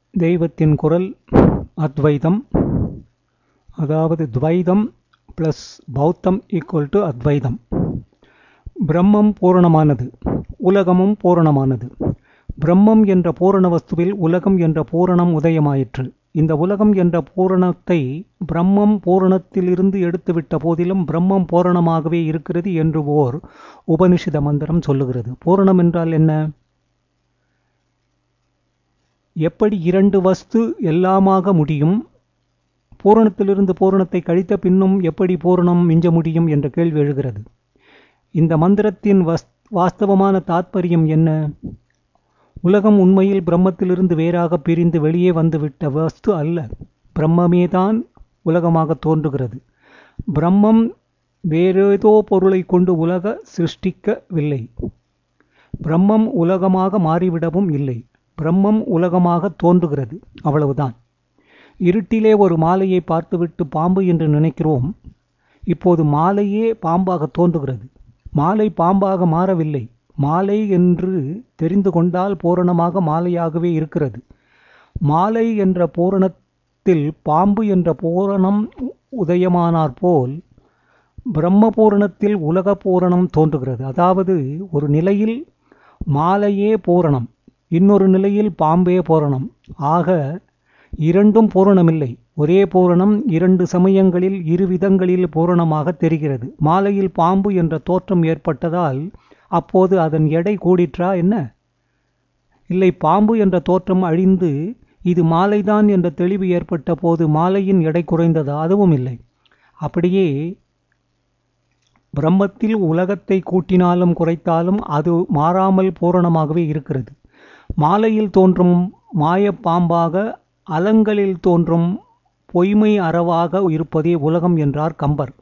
தெய்வத்தின் குரல் அத்வைதம் அதாவது துவைதம் ப்ளஸ் பௌத்தம் ஈக்குவல் டு அத்வைதம் பிரம்மம் பூரணமானது உலகமும் பூரணமானது பிரம்மம் என்ற பூரண வஸ்துவில் உலகம் என்ற பூரணம் உதயமாயிற்று இந்த உலகம் என்ற பூரணத்தை பிரம்மம் பூரணத்திலிருந்து எடுத்துவிட்ட போதிலும் பிரம்மம் பூரணமாகவே இருக்கிறது என்று ஓர் உபனிஷத மந்திரம் சொல்லுகிறது பூரணம் என்றால் என்ன எப்படி இரண்டு வஸ்து எல்லாமாக முடியும் பூரணத்திலிருந்து பூரணத்தை கழித்த பின்னும் எப்படி பூரணம் மிஞ்ச முடியும் என்ற கேள்வி எழுகிறது இந்த மந்திரத்தின் வஸ் வாஸ்தவமான தாத்பரியம் என்ன உலகம் உண்மையில் பிரம்மத்திலிருந்து வேறாக பிரிந்து வெளியே வந்துவிட்ட வஸ்து அல்ல பிரம்மமேதான் உலகமாக தோன்றுகிறது பிரம்மம் வேறேதோ பொருளை கொண்டு உலக சிருஷ்டிக்கவில்லை பிரம்மம் உலகமாக மாறிவிடவும் இல்லை பிரம்மம் உலகமாக தோன்றுகிறது அவ்வளவுதான் இருட்டிலே ஒரு மாலையை பார்த்துவிட்டு பாம்பு என்று நினைக்கிறோம் இப்போது மாலையே பாம்பாக தோன்றுகிறது மாலை பாம்பாக மாறவில்லை மாலை என்று தெரிந்து கொண்டால் பூரணமாக மாலையாகவே இருக்கிறது மாலை என்ற பூரணத்தில் பாம்பு என்ற பூரணம் உதயமானார் போல் பிரம்ம பூரணத்தில் உலக பூரணம் தோன்றுகிறது அதாவது ஒரு நிலையில் மாலையே பூரணம் இன்னொரு நிலையில் பாம்பே பூரணம் ஆக இரண்டும் பூரணமில்லை ஒரே பூரணம் இரண்டு சமயங்களில் இரு விதங்களில் பூரணமாக தெரிகிறது மாலையில் பாம்பு என்ற தோற்றம் ஏற்பட்டதால் அப்போது அதன் எடை கூடிற்றா என்ன இல்லை பாம்பு என்ற தோற்றம் அழிந்து இது மாலைதான் என்ற தெளிவு ஏற்பட்ட போது மாலையின் எடை குறைந்ததா அதுவும் இல்லை அப்படியே பிரம்மத்தில் உலகத்தை கூட்டினாலும் குறைத்தாலும் அது மாறாமல் பூரணமாகவே இருக்கிறது மாலையில் தோன்றும் மாய பாம்பாக அலங்களில் தோன்றும் பொய்மை அறவாக இருப்பதே உலகம் என்றார் கம்பர்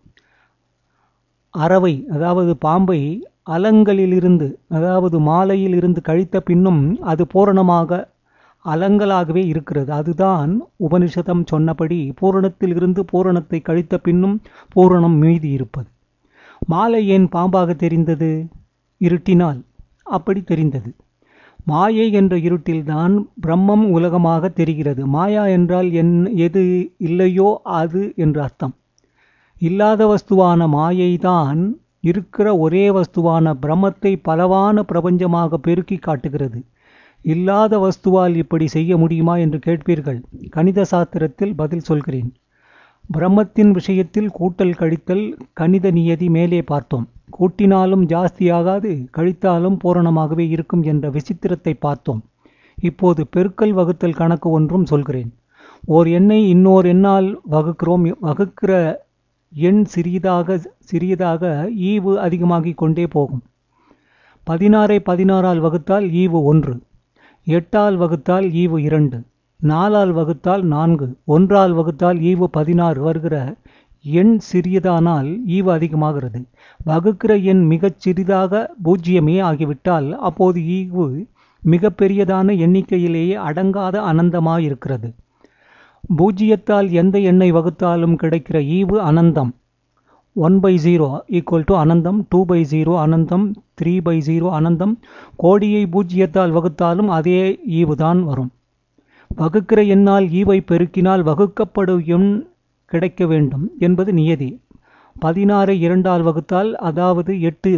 அறவை அதாவது பாம்பை அலங்களிலிருந்து அதாவது மாலையில் இருந்து கழித்த பின்னும் அது பூரணமாக அலங்களாகவே இருக்கிறது அதுதான் உபனிஷதம் சொன்னபடி பூரணத்தில் இருந்து பூரணத்தை கழித்த பின்னும் பூரணம் மீதி இருப்பது மாலை ஏன் பாம்பாக தெரிந்தது இருட்டினால் அப்படி தெரிந்தது மாயை என்ற இருட்டில்தான் பிரம்மம் உலகமாக தெரிகிறது மாயா என்றால் என் எது இல்லையோ அது என்று அர்த்தம் இல்லாத வஸ்துவான மாயைதான் இருக்கிற ஒரே வஸ்துவான பிரம்மத்தை பலவான பிரபஞ்சமாக பெருக்கி காட்டுகிறது இல்லாத வஸ்துவால் இப்படி செய்ய முடியுமா என்று கேட்பீர்கள் கணித சாஸ்திரத்தில் பதில் சொல்கிறேன் பிரம்மத்தின் விஷயத்தில் கூட்டல் கழித்தல் கணித நியதி மேலே பார்த்தோம் கூட்டினாலும் ஜாஸ்தியாகாது கழித்தாலும் பூரணமாகவே இருக்கும் என்ற விசித்திரத்தை பார்த்தோம் இப்போது பெருக்கல் வகுத்தல் கணக்கு ஒன்றும் சொல்கிறேன் ஓர் எண்ணை இன்னோர் எண்ணால் வகுக்கிறோம் வகுக்கிற எண் சிறியதாக சிறியதாக ஈவு அதிகமாகிக் கொண்டே போகும் பதினாறை பதினாறால் வகுத்தால் ஈவு ஒன்று எட்டால் வகுத்தால் ஈவு இரண்டு நாலால் வகுத்தால் நான்கு ஒன்றால் வகுத்தால் ஈவு பதினாறு வருகிற எண் சிறியதானால் ஈவு அதிகமாகிறது வகுக்கிற எண் மிகச் சிறிதாக பூஜ்ஜியமே ஆகிவிட்டால் அப்போது ஈவு மிக பெரியதான எண்ணிக்கையிலேயே அடங்காத அனந்தமாயிருக்கிறது பூஜ்ஜியத்தால் எந்த எண்ணை வகுத்தாலும் கிடைக்கிற ஈவு அனந்தம் one by zero equal to அனந்தம் டூ பை ஜீரோ அனந்தம் த்ரீ பை ஜீரோ அனந்தம் கோடியை பூஜ்ஜியத்தால் வகுத்தாலும் அதே ஈவு தான் வரும் வகுக்கிற எண்ணால் ஈவை பெருக்கினால் வகுக்கப்படும் எண் கிடைக்க வேண்டும் என்பது நியதி பதினாறை இரண்டால் வகுத்தால் அதாவது எட்டு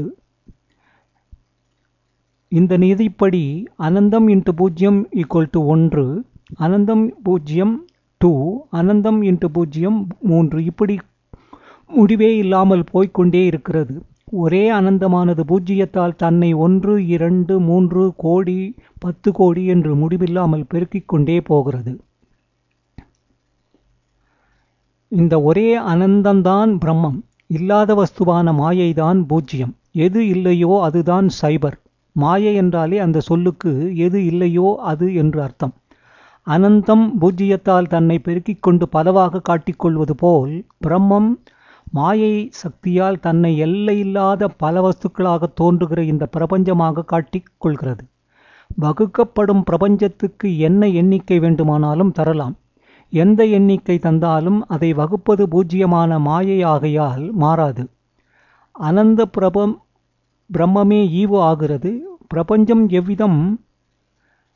இந்த நிதிப்படி அனந்தம் இன்ட்டு பூஜ்ஜியம் ஈக்குவல் டு ஒன்று அனந்தம் பூஜ்ஜியம் டூ அனந்தம் இன்ட்டு பூஜ்ஜியம் மூன்று இப்படி முடிவே இல்லாமல் போய்கொண்டே இருக்கிறது ஒரே அனந்தமானது பூஜ்ஜியத்தால் தன்னை ஒன்று இரண்டு மூன்று கோடி பத்து கோடி என்று முடிவில்லாமல் பெருக்கிக் கொண்டே போகிறது இந்த ஒரே அனந்தம்தான் பிரம்மம் இல்லாத வஸ்துவான மாயைதான் பூஜ்ஜியம் எது இல்லையோ அதுதான் சைபர் மாயை என்றாலே அந்த சொல்லுக்கு எது இல்லையோ அது என்று அர்த்தம் அனந்தம் பூஜ்ஜியத்தால் தன்னை பெருக்கிக் கொண்டு பலவாக காட்டிக்கொள்வது போல் பிரம்மம் மாயை சக்தியால் தன்னை எல்லையில்லாத பல வஸ்துக்களாக தோன்றுகிற இந்த பிரபஞ்சமாக காட்டிக் கொள்கிறது வகுக்கப்படும் பிரபஞ்சத்துக்கு என்ன எண்ணிக்கை வேண்டுமானாலும் தரலாம் எந்த எண்ணிக்கை தந்தாலும் அதை வகுப்பது பூஜ்ஜியமான மாயை ஆகையால் மாறாது அனந்த பிரபம் பிரம்மமே ஈவு ஆகிறது பிரபஞ்சம் எவ்விதம்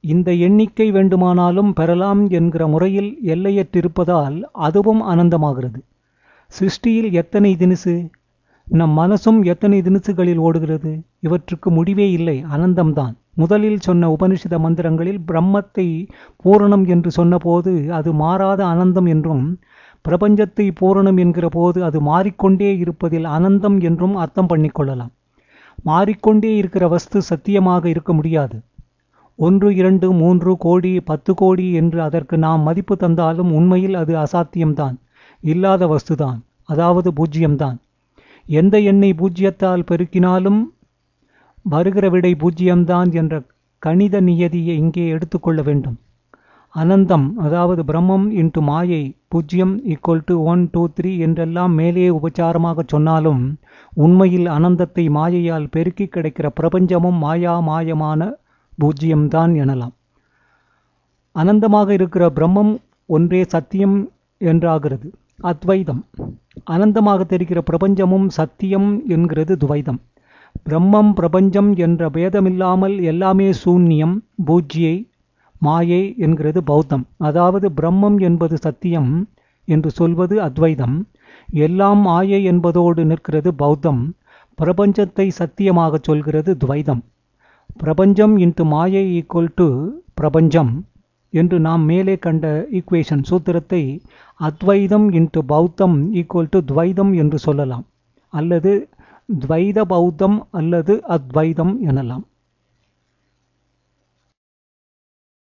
இந்த எண்ணிக்கை வேண்டுமானாலும் பெறலாம் என்கிற முறையில் எல்லையற்றிருப்பதால் அதுவும் அனந்தமாகிறது சிருஷ்டியில் எத்தனை தினுசு நம் மனசும் எத்தனை தினுசுகளில் ஓடுகிறது இவற்றுக்கு முடிவே இல்லை அனந்தம்தான் முதலில் சொன்ன உபனிஷத மந்திரங்களில் பிரம்மத்தை பூரணம் என்று சொன்னபோது அது மாறாத அனந்தம் என்றும் பிரபஞ்சத்தை பூரணம் என்கிற போது அது மாறிக்கொண்டே இருப்பதில் அனந்தம் என்றும் அர்த்தம் பண்ணிக்கொள்ளலாம் மாறிக்கொண்டே இருக்கிற வஸ்து சத்தியமாக இருக்க முடியாது ஒன்று இரண்டு மூன்று கோடி பத்து கோடி என்று அதற்கு நாம் மதிப்பு தந்தாலும் உண்மையில் அது அசாத்தியம்தான் இல்லாத வஸ்துதான் அதாவது பூஜ்யம்தான் எந்த எண்ணை பூஜ்யத்தால் பெருக்கினாலும் வருகிற விடை பூஜ்யம்தான் என்ற கணித நியதியை இங்கே எடுத்துக்கொள்ள வேண்டும் அனந்தம் அதாவது பிரம்மம் இன்ட்டு மாயை பூஜ்யம் equal to one two three என்றெல்லாம் மேலே உபச்சாரமாக சொன்னாலும் உண்மையில் அனந்தத்தை மாயையால் பெருக்கி கிடைக்கிற பிரபஞ்சமும் மாயா மாயமான பூஜ்யம்தான் எனலாம் அனந்தமாக இருக்கிற பிரம்மம் ஒன்றே சத்தியம் என்றாகிறது அத்வைதம் அனந்தமாக தெரிகிற பிரபஞ்சமும் சத்தியம் என்கிறது துவைதம் பிரம்மம் பிரபஞ்சம் என்ற பேதமில்லாமல் எல்லாமே சூன்யம் பூஜ்யை மாயை என்கிறது பௌத்தம் அதாவது பிரம்மம் என்பது சத்தியம் என்று சொல்வது அத்வைதம் எல்லாம் மாயை என்பதோடு நிற்கிறது பௌத்தம் பிரபஞ்சத்தை சத்தியமாக சொல்கிறது துவைதம் பிரபஞ்சம் இன்ட்டு மாயை ஈக்குவல் டு பிரபஞ்சம் என்று நாம் மேலே கண்ட ஈக்குவேஷன் சூத்திரத்தை அத்வைதம் இன்ட்டு பௌத்தம் ஈக்குவல் டு துவைதம் என்று சொல்லலாம் அல்லது துவைத பௌத்தம் அல்லது அத்வைதம் எனலாம்